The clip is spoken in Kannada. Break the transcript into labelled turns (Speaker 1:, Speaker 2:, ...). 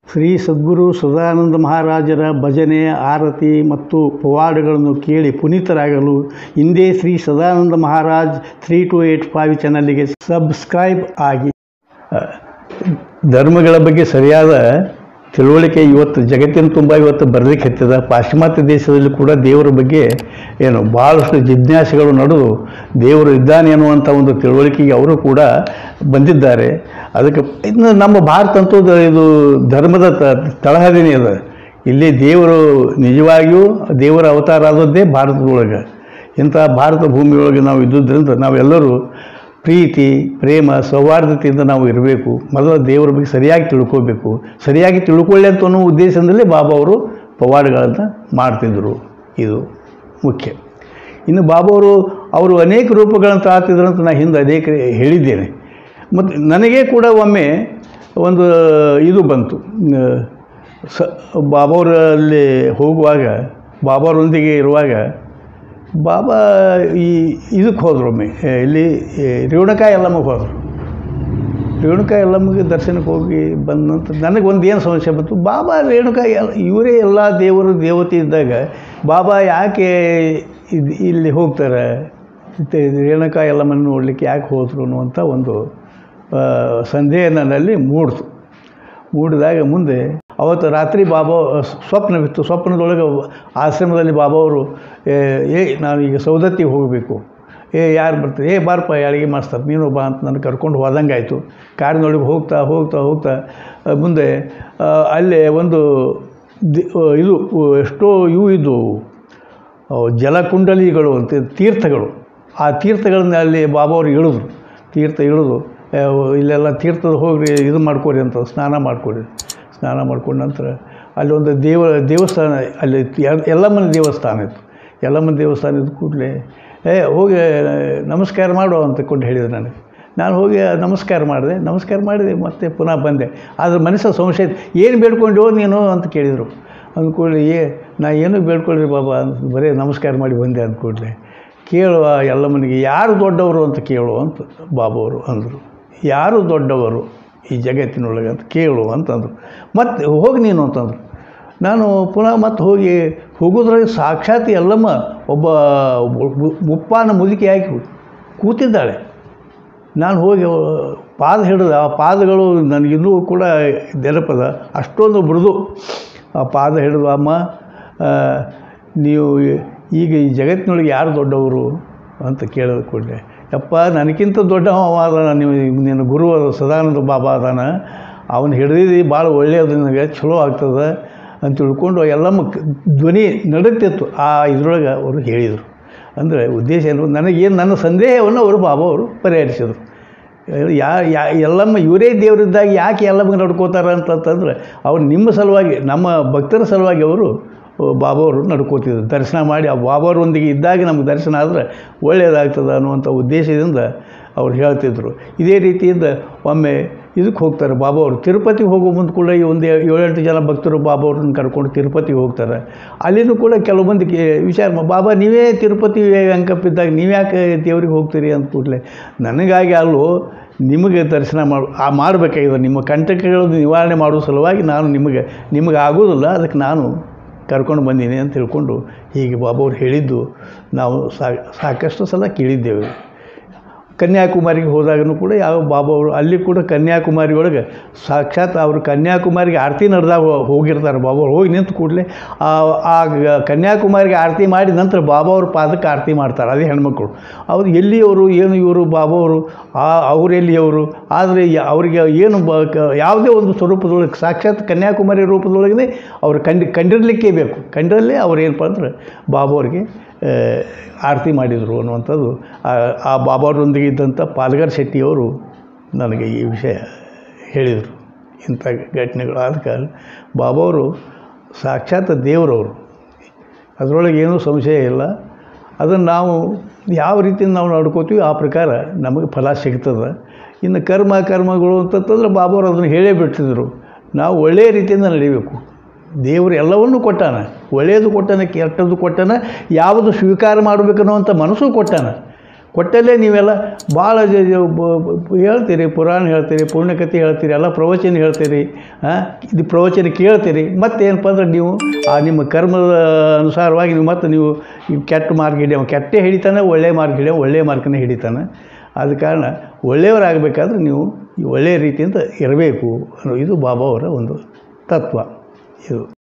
Speaker 1: ಶ್ರೀ ಸದ್ಗುರು ಸದಾನಂದ ಮಹಾರಾಜರ ಭಜನೆ ಆರತಿ ಮತ್ತು ಪವಾಡಗಳನ್ನು ಕೇಳಿ ಪುನೀತರಾಗಲು ಹಿಂದೆ Shri Sadananda Maharaj three two eight five ಚಾನಲ್ಗೆ ಸಬ್ಸ್ಕ್ರೈಬ್ ಆಗಿ ಅ, ಧರ್ಮಗಳ ಬಗ್ಗೆ ಸರಿಯಾದ ತಿಳುವಳಿಕೆ ಇವತ್ತು ಜಗತ್ತಿನ ತುಂಬ ಇವತ್ತು ಬರಲಿಕ್ಕೆ ಹತ್ತಿದ ಪಾಶ್ಚಿಮಾತ್ಯ ದೇಶದಲ್ಲಿ ಕೂಡ ದೇವರ ಬಗ್ಗೆ ಏನು ಭಾಳಷ್ಟು ಜಿಜ್ಞಾಸೆಗಳು ನಡೆದು ದೇವರು ಇದ್ದಾನೆ ಅನ್ನುವಂಥ ಒಂದು ತಿಳುವಳಿಕೆಗೆ ಅವರು ಕೂಡ ಬಂದಿದ್ದಾರೆ ಅದಕ್ಕೆ ಇನ್ನು ನಮ್ಮ ಭಾರತ ಅಂತೂ ದ- ಇದು ಧರ್ಮದ ತ ತಳಹದಿನೇ ಅದ ಇಲ್ಲಿ ದೇವರು ನಿಜವಾಗಿಯೂ ದೇವರ ಅವತಾರ ಆದದ್ದೇ ಭಾರತದೊಳಗೆ ಇಂಥ ಭಾರತ ಭೂಮಿಯೊಳಗೆ ನಾವು ಇದ್ದುದರಿಂದ ನಾವೆಲ್ಲರೂ ಪ್ರೀತಿ ಪ್ರೇಮ ಸೌಹಾರ್ದತೆಯಿಂದ ನಾವು ಇರಬೇಕು ಮೊದಲು ದೇವರ ಬಗ್ಗೆ ಸರಿಯಾಗಿ ತಿಳ್ಕೋಬೇಕು ಸರಿಯಾಗಿ ತಿಳ್ಕೊಳ್ಳಿ ಅಂತ ಅನ್ನೋ ಉದ್ದೇಶದಿಂದಲೇ ಬಾಬಾ ಅವರು ಪವಾಡಗಳನ್ನು ಮಾಡ್ತಿದ್ದರು ಇದು ಮುಖ್ಯ ಇನ್ನು ಬಾಬಾ ಅವರು ಅವರು ಅನೇಕ ರೂಪಗಳನ್ನು ತಾಳ್ತಿದ್ರು ಅಂತ ನಾನು ಹಿಂದೆ ಅನೇಕ ಹೇಳಿದ್ದೇನೆ ಮತ್ತು ನನಗೆ ಕೂಡ ಒಮ್ಮೆ ಒಂದು ಇದು ಬಂತು ನ- ಸ ಬಾಬಾವರಲ್ಲಿ ಹೋಗುವಾಗ ಬಾಬಾರೊಂದಿಗೆ ಇರುವಾಗ ಬಾಬಾ ಈ ಇದಕ್ಕೆ ಹೋದ್ರು ಒಮ್ಮೆ ಏ, ಇಲ್ಲಿ ಏ, ರೇಣುಕಾಯಿ ಯಲ್ಲಮ್ಮಗೆ ಹೋದರು ರೇಣುಕಾಯಿ ಯಲ್ಲಮ್ಮಗೆ ದರ್ಶನಕ್ಕೆ ಹೋಗಿ ಬಂದ ನಂತರ ನನಗೆ ಒಂದು ಏನು ಸಮಸ್ಯೆ ಬಂತು ಬಾಬಾ ರೇಣುಕಾಯಿ ಎಲ್ಲ ಇವರೇ ಎಲ್ಲ ದೇವರು ದೇವತೆ ಇದ್ದಾಗ ಬಾಬಾ ಯಾಕೆ ಇದು ಇಲ್ಲಿ ಹೋಗ್ತಾರೆ ಮತ್ತೆ ರೇಣುಕಾಯಿ ಯಲ್ಲಮ್ಮನ ನೋಡಲಿಕ್ಕೆ ಯಾಕೆ ಹೋದರು ಅನ್ನುವಂಥ ಒಂದು ಆ, ಸಂದೇಹ ನನ್ನಲ್ಲಿ ಮೂಡ್ತು ಮೂಡಿದಾಗ ಮುಂದೆ ಅವತ್ತು ರಾತ್ರಿ ಬಾಬಾ ಸ್ವಪ್ನವಿತ್ತು ಸ್ವಪ್ನದೊಳಗೆ ಆಶ್ರಮದಲ್ಲಿ ಬಾಬಾ ಅವರು ಏ ಏ ನಾನು ಈಗ ಸೌದತ್ತಿಗೆ ಹೋಗಬೇಕು ಏ ಯಾರು ಬರ್ತಾರೆ ಏ ಬಾರಪ್ಪ ಅಡುಗೆ ಮಾಡಿಸ್ತಾರೆ ನೀನು ಬಾ ಅಂತ ನನಗೆ ಕರ್ಕೊಂಡು ಹೋದಂಗೆ ಆಯಿತು ಕಾರಿನೊಳಗೆ ಹೋಗ್ತಾ ಹೋಗ್ತಾ ಹೋಗ್ತಾ ಆ, ಮುಂದೆ ಆ, ಅಲ್ಲೇ ಒಂದು ದಿ ಆ, ಇದು ಎಷ್ಟೋ ಇವು ಇದ್ದವು ಅವು ಜಲಕುಂಡಲಿಗಳು ಅಂತ ತೀರ್ಥಗಳು ಆ ತೀರ್ಥಗಳನ್ನ ಅಲ್ಲಿ ಬಾಬಾ ಅವರು ಇಳಿದ್ರು ತೀರ್ಥ ಇಳಿದು ಆ, ಇಲ್ಲೆಲ್ಲ ತೀರ್ಥದ ಹೋಗಿ ಇದು ಮಾಡ್ಕೊರಿ ಅಂತ ಸ್ನಾನ ಮಾಡ್ಕೊರಿ ಸ್ನಾನ ಮಾಡ್ಕೊಂಡ ನಂತರ ಅಲ್ಲಿ ಒಂದು ದೇವ ದೇವಸ್ಥಾನ ಅಲ್ಲಿ ಎಲ್- ಯಲ್ಲಮ್ಮನ ದೇವಸ್ಥಾನ ಇತ್ತು ಯಲ್ಲಮ್ಮನ ದೇವಸ್ಥಾನ ಇದ್ದ ಕೂಡಲೇ ಏ ಹೋಗಿ ನಮಸ್ಕಾರ ಮಾಡು ಅಂತ ಕೊಂಡು ಹೇಳಿದ್ರು ನನಗೆ ನಾನು ಹೋಗಿ ನಮಸ್ಕಾರ ಮಾಡಿದೆ ನಮಸ್ಕಾರ ಮಾಡಿದೆ ಮತ್ತೆ ಪುನಃ ಬಂದೆ ಆದ್ರೆ ಮನಸ್ಸು ಸಂಶಯ ಇತ್ತು. ಏನು ಬೇಡ್ಕೊಂಡು ನೀನು ಅಂತ ಕೇಳಿದರು ಅಂದ್ಕೊಳ್ಳಿ ಏ ನಾ ಏನೂ ಬೇಡ್ಕೊಳ್ಳಿ ಬಾಬಾ ಅಂತ ಬರೀ ನಮಸ್ಕಾರ ಮಾಡಿ ಬಂದೆ ಅಂದ್ಕೊಡ್ಲೆ ಕೇಳುವ ಯಲ್ಲಮ್ಮನಿಗೆ ಯಾರು ದೊಡ್ಡವರು ಅಂತ ಕೇಳು ಅಂತ ಬಾಬಾ ಅವರು ಅಂದರು ಯಾರು ದೊಡ್ಡವರು ಈ ಜಗತ್ತಿನೊಳಗೆ ಅಂತ ಕೇಳು ಅಂತಂದರು ಮತ್ತೆ ಹೋಗಿ ನೀನು ಅಂತಂದರು ನಾನು ಪುನಃ ಮತ್ತೆ ಹೋಗಿ ಹೋಗೋದ್ರಾಗ ಸಾಕ್ಷಾತ್ ಯಲ್ಲಮ್ಮ ಒಬ್ಬ ಒಬ್ಬ ಮುಪ್ಪಾನ ಮುದುಕಿಯಾಗಿ ಕೂತಿದ್ದಾಳೆ ನಾನು ಹೋಗಿ ಪಾದ ಹಿಡಿದು ಆ ಪಾದಗಳು ನನಗಿನ್ನೂ ಕೂಡ ನೆನಪದ ಅಷ್ಟೊಂದು ಮೃದು ಆ ಪಾದ ಹಿಡಿದು ಅಮ್ಮ ಆ, ನೀವು ಈಗ ಈ ಜಗತ್ತಿನೊಳಗೆ ಯಾರು ದೊಡ್ಡವರು ಅಂತ ಕೇಳಿದ ಕೂಡಲೇ ಯಪ್ಪ ನನಗಿಂತ ದೊಡ್ಡವ ಅವ ಅದಾನ ನೀವು ನಿನ್ನ ಗುರು ಅದ ಸದಾನಂದ ಬಾಬಾ ಅದಾನ ಅವನು ಹಿಡಿದಿದ್ದು ಭಾಳ ಒಳ್ಳೆಯದು ನನಗೆ ಚಲೋ ಆಗ್ತದೆ ಅಂತ ತಿಳ್ಕೊಂಡು ಎಲ್ಲಮ್ಮ ಕ- ಧ್ವನಿ ನಡುತ್ತಿತ್ತು ಆ ಇದ್ರೊಳಗೆ ಅವರು ಹೇಳಿದರು ಅಂದರೆ ಉದ್ದೇಶ ಏನು ನನಗೇನು ನನ್ನ ಸಂದೇಹವನ್ನು ಅವರು ಬಾಬಾ ಅವರು ಪರಿಹರಿಸಿದರು ಯಾ ಯಾ ಎಲ್ಲಮ್ಮ ಇವರೇ ದೇವರಿದ್ದಾಗ ಯಾಕೆ ಎಲ್ಲಮ್ಮ ನಡ್ಕೋತಾರೆ ಅಂತಂತಂದ್ರೆ ಅವ್ರು ನಿಮ್ಮ ಸಲುವಾಗಿ ನಮ್ಮ ಭಕ್ತರ ಸಲುವಾಗಿ ಅವರು ಬಾಬಾ ಅವರು ನಡ್ಕೋತಿದ್ರು ದರ್ಶನ ಮಾಡಿ ಆ ಬಾಬಾರೊಂದಿಗೆ ಇದ್ದಾಗ ನಮ್ಗೆ ದರ್ಶನ ಆದರೆ ಒಳ್ಳೆಯದಾಗ್ತದೆ ಅನ್ನುವಂಥ ಉದ್ದೇಶದಿಂದ ಅವ್ರು ಹೇಳ್ತಿದ್ರು ಇದೇ ರೀತಿಯಿಂದ ಒಮ್ಮೆ ಇದಕ್ಕೆ ಹೋಗ್ತಾರೆ ಬಾಬಾ ಅವರು ತಿರುಪತಿಗೆ ಹೋಗೋ ಮುಂದೆ ಕೂಡ ಈ ಒಂದು ಏಳೆಂಟು ಜನ ಭಕ್ತರು ಬಾಬಾ ಅವ್ರನ್ನ ಕರ್ಕೊಂಡು ತಿರುಪತಿಗೆ ಹೋಗ್ತಾರೆ ಅಲ್ಲಿನೂ ಕೂಡ ಕೆಲವು ಮಂದಿ ಕೇ- ವಿಚಾರ ಮಾ- ಬಾಬಾ ನೀವೇ ತಿರುಪತಿ ಅಂಕಪ್ಪಿದ್ದಾಗ ನೀವು ಯಾಕೆ ದೇವ್ರಿಗೆ ಹೋಗ್ತೀರಿ ಅಂತ ಕೂಡಲೇ ನನಗಾಗಿ ಅಲ್ಲೂ ನಿಮಗೆ ದರ್ಶನ ಮಾಡು ಆ ಮಾಡಬೇಕಾಗಿದೆ ನಿಮ್ಮ ಕಂಟಕಗಳನ್ನು ನಿವಾರಣೆ ಮಾಡೋ ಸಲುವಾಗಿ ನಾನು ನಿಮಗೆ ನಿಮಗೆ ಆಗೋದಿಲ್ಲ ಅದಕ್ಕೆ ನಾನು ಕರ್ಕೊಂಡು ಬಂದೀನಿ ಅಂತ ತಿಳ್ಕೊಂಡು ಹೀಗೆ ಬಾಬಾ ಅವ್ರು ಹೇಳಿದ್ದು ನಾವು ಸಾಕಷ್ಟು ಸಲ ಕೇಳಿದ್ದೇವೆ ಕನ್ಯಾಕುಮಾರಿಗೆ ಹೋದಾಗಲೂ ಕೂಡ ಯಾವ ಬಾಬಾ ಅವರು ಅಲ್ಲಿ ಕೂಡ ಕನ್ಯಾಕುಮಾರಿ ಒಳಗೆ ಸಾಕ್ಷಾತ್ ಅವರು ಕನ್ಯಾಕುಮಾರಿಗೆ ಆರತಿ ನಡೆದಾಗ ಹೋಗಿರ್ತಾರೆ ಬಾಬಾ ಅವ್ರು ಹೋಗಿ ನಿಂತು ಕೂಡಲೇ ಆ ಆ ಗ- ಕನ್ಯಾಕುಮಾರಿಗೆ ಆರತಿ ಮಾಡಿ ನಂತರ ಬಾಬಾ ಅವ್ರ ಪಾದಕ್ಕೆ ಆರತಿ ಮಾಡ್ತಾರೆ ಅದೇ ಹೆಣ್ಮಕ್ಳು ಅವ್ರು ಎಲ್ಲಿಯವರು ಏನು ಇವರು ಬಾಬಾ ಅವರು ಆ ಅವ್ರು ಎಲ್ಲಿಯವರು ಆದರೆ ಯ- ಅವರಿಗೆ ಏನು ಬ ಕ- ಯಾವುದೇ ಒಂದು ಸ್ವರೂಪದೊಳಗೆ ಸಾಕ್ಷಾತ್ ಕನ್ಯಾಕುಮಾರಿ ರೂಪದೊಳಗೇ ಅವ್ರು ಕಂಡು ಕಂಡಿರಲಿಕ್ಕೇ ಬೇಕು ಕಂಡರಲ್ಲೇ ಅವ್ರು ಏನಪ್ಪ ಅಂದ್ರೆ ಬಾಬಾ ಅವ್ರಿಗೆ ಆ, ಆರತಿ ಮಾಡಿದರು ಅನ್ನುವಂಥದ್ದು ಆ- ಆ ಬಾಬಾರೊಂದಿಗೆ ಇದ್ದಂಥ ಪಾಲ್ಗಾರ್ ಶೆಟ್ಟಿಯವರು ನನಗೆ ಈ ವಿಷಯ ಹೇಳಿದರು ಇಂಥ ಘಟನೆಗಳು ಆದ ಕಾರಣ ಬಾಬಾ ಅವರು ಸಾಕ್ಷಾತ್ ದೇವರವರು ಅದರೊಳಗೆ ಏನೂ ಸಂಶಯ ಇಲ್ಲ ಅದನ್ನು ನಾವು ಯಾವ ರೀತಿಯಿಂದ ನಾವು ನಡ್ಕೋತೀವಿ ಆ ಪ್ರಕಾರ ನಮಗೆ ಫಲ ಸಿಗ್ತದೆ ಇನ್ನು ಕರ್ಮ ಕರ್ಮಗಳು ಅಂತಂತಂದ್ರೆ ಬಾಬಾರು ಅದನ್ನು ಹೇಳೇ ಬಿಡ್ತಿದ್ರು ನಾವು ಒಳ್ಳೆಯ ರೀತಿಯಿಂದ ನಡಿಬೇಕು ದೇವರು ಎಲ್ಲವನ್ನೂ ಕೊಟ್ಟಾನ ಒಳ್ಳೆಯದು ಕೊಟ್ಟಾನ ಕೆಟ್ಟದ್ದು ಕೊಟ್ಟಾನ ಯಾವುದು ಸ್ವೀಕಾರ ಮಾಡಬೇಕನ್ನುವಂಥ ಮನಸ್ಸು ಕೊಟ್ಟಾನ ಕೊಟ್ಟಲ್ಲೇ ನೀವೆಲ್ಲ ಭಾಳ ಜ- ಜ- ಬ- ಬ- ಹೇಳ್ತೀರಿ ಪುರಾಣ ಹೇಳ್ತೀರಿ ಪುಣ್ಯಕಥೆ ಹೇಳ್ತೀರಿ ಎಲ್ಲ ಪ್ರವಚನ ಹೇಳ್ತೀರಿ ಹಾಂ ಇದು ಪ್ರವಚನ ಕೇಳ್ತೀರಿ ಮತ್ತೇನಪ್ಪ ಅಂದ್ರೆ ನೀವು ಆ ನಿಮ್ಮ ಕರ್ಮದ ಅನುಸಾರವಾಗಿ ನೀವು ಮತ್ತೆ ನೀವು ಈ ಕೆಟ್ಟ ಮಾರ್ಗ ಹಿಡಿಯೋ ಕೆಟ್ಟೇ ಹಿಡಿತಾನೆ ಒಳ್ಳೆಯ ಮಾರ್ಗ ಹಿಡಿಯೋ ಒಳ್ಳೆಯ ಮಾರ್ಗನೇ ಹಿಡಿತಾನೆ ಆದ ಕಾರಣ ಒಳ್ಳೆಯವರಾಗಬೇಕಾದ್ರೆ ನೀವು ಈ ಒಳ್ಳೆಯ ರೀತಿಯಿಂದ ಇರಬೇಕು ಅನ್ನೋ ಇದು ಬಾಬಾ ಅವರ ಒಂದು ತತ್ವ ಇದು